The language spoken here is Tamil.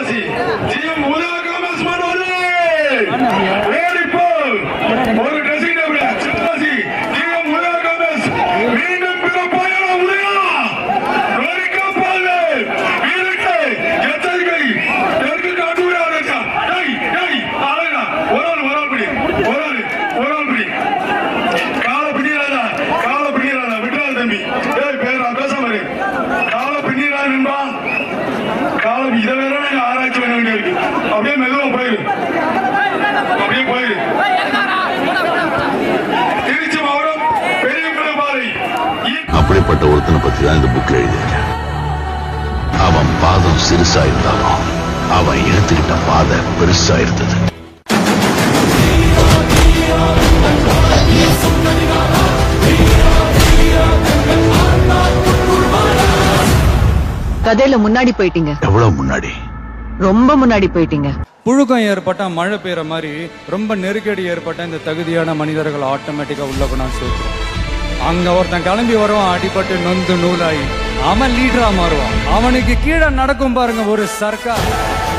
சிவகாசி ஜிஎம் உதய காமஸ் மனோலி ஓடிப்போ ஒரு dressing table Sivakasi GM Udaya காமஸ் மீண்டும் பிறப்பாயான உதயா நொறுக்கப்பாடு வீரர்களே எச்சரிக்கை தெற்கு காட்டுகிறார் டேய் டேய் ஆளுங்க ஒரு ஆள் ஒரு ஆள் பிடி ஒரு ஆள் ஒரு ஆள் பிடி கால பிடிக்கிறாரா கால பிடிக்கிறாரா விட்டுறாரு தம்பி டேய் பேரா பேசாம இரு கால பிடிக்கிறா நண்பா காலம் இதை வேற நாங்க ஆராய்ச்சி பண்ண வேண்டியிருக்கு அப்படியே மெதுவா போயிரு அப்படியே போயிரு திருச்சி மாவட்டம் பெரிய பாறை அப்படிப்பட்ட ஒருத்தனை பத்தி தான் இந்த புக்ல எழுதியிருக்கேன் அவன் பாதம் சிறுசா இருந்தாலும் அவன் எடுத்துக்கிட்ட பாதை பெருசா இருந்தது கதையில முன்னாடி போயிட்டீங்க எவ்வளவு முன்னாடி ரொம்ப முன்னாடி போயிட்டீங்க புழுக்கம் ஏற்பட்டா மழை பெய்யற மாதிரி ரொம்ப நெருக்கடி ஏற்பட்ட இந்த தகுதியான மனிதர்கள் ஆட்டோமேட்டிக்கா உள்ள கொண்டாந்து சேர்த்துரும் அங்க ஒருத்தன் கிளம்பி வருவான் அடிபட்டு நொந்து நூலாகி அவன் லீடரா மாறுவான் அவனுக்கு கீழே நடக்கும் பாருங்க ஒரு சர்க்கார்